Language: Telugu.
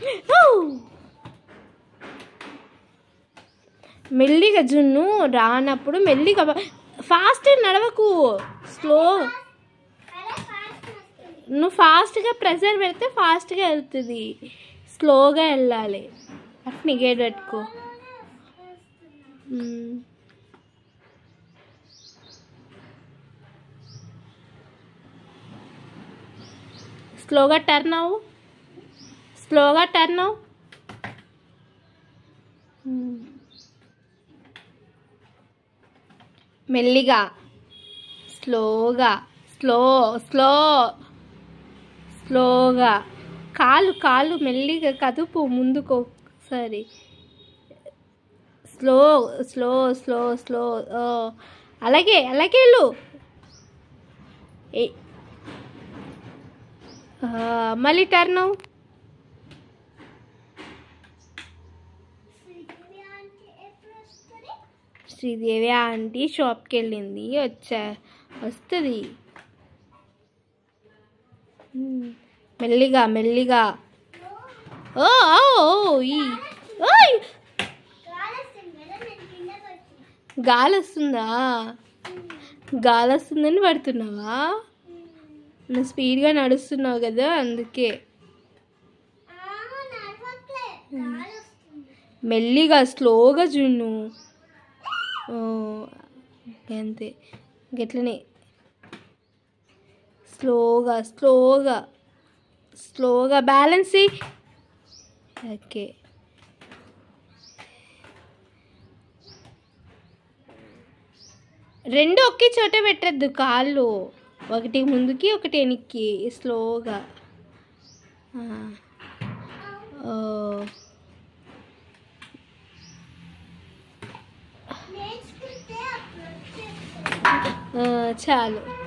మెల్లిగా జున్ను రానప్పుడు మెల్లిగా ఫాస్ట్ నడవకు స్లో నువ్వు ఫాస్ట్గా ప్రెషర్ పెడితే ఫాస్ట్గా వెళ్తుంది స్లోగా వెళ్ళాలి అట్ని గేట్ పెట్టుకో మ్మ్. స్లోగా టర్న్ అవ్వు స్లోగా టర్న్ అవ్వు మ్మ్. మెల్లిగా స్లోగా స్లో స్లో స్లోగా కాలు కాలు మెల్లిగా కదుపు ముందుకు ఒకసారి స్లో స్లో స్లో స్లో ఓ, అలాగే అలాగే వెళ్ళు ఏ- ఆ, మళ్ళీ టర్న్ అవ్వు. శ్రీదేవి ఆంటీ షాప్కి వెళ్ళింది వచ్చా వస్తుంది మ్మ్. మెల్లిగా మెల్లిగా ఓ ఓ ఓ, ఈ ఓయ్ గాలి వస్తుందా గాలి వస్తుందని పడుతున్నావా నువ్వు స్పీడ్గా నడుస్తున్నావు కదా అందుకే మెల్లిగా స్లోగా జున్ను ఓ, అంతే గట్లనే స్లోగా స్లోగా స్లోగా బ్యాలెన్స్ చెయ్యి. ఓకే రెండు ఒకే చోట పెట్టద్దు కాళ్ళు ఒకటి ముందుకి ఒకటి వెనక్కి స్లోగా ఆ. ఓ. ఆ, చాలు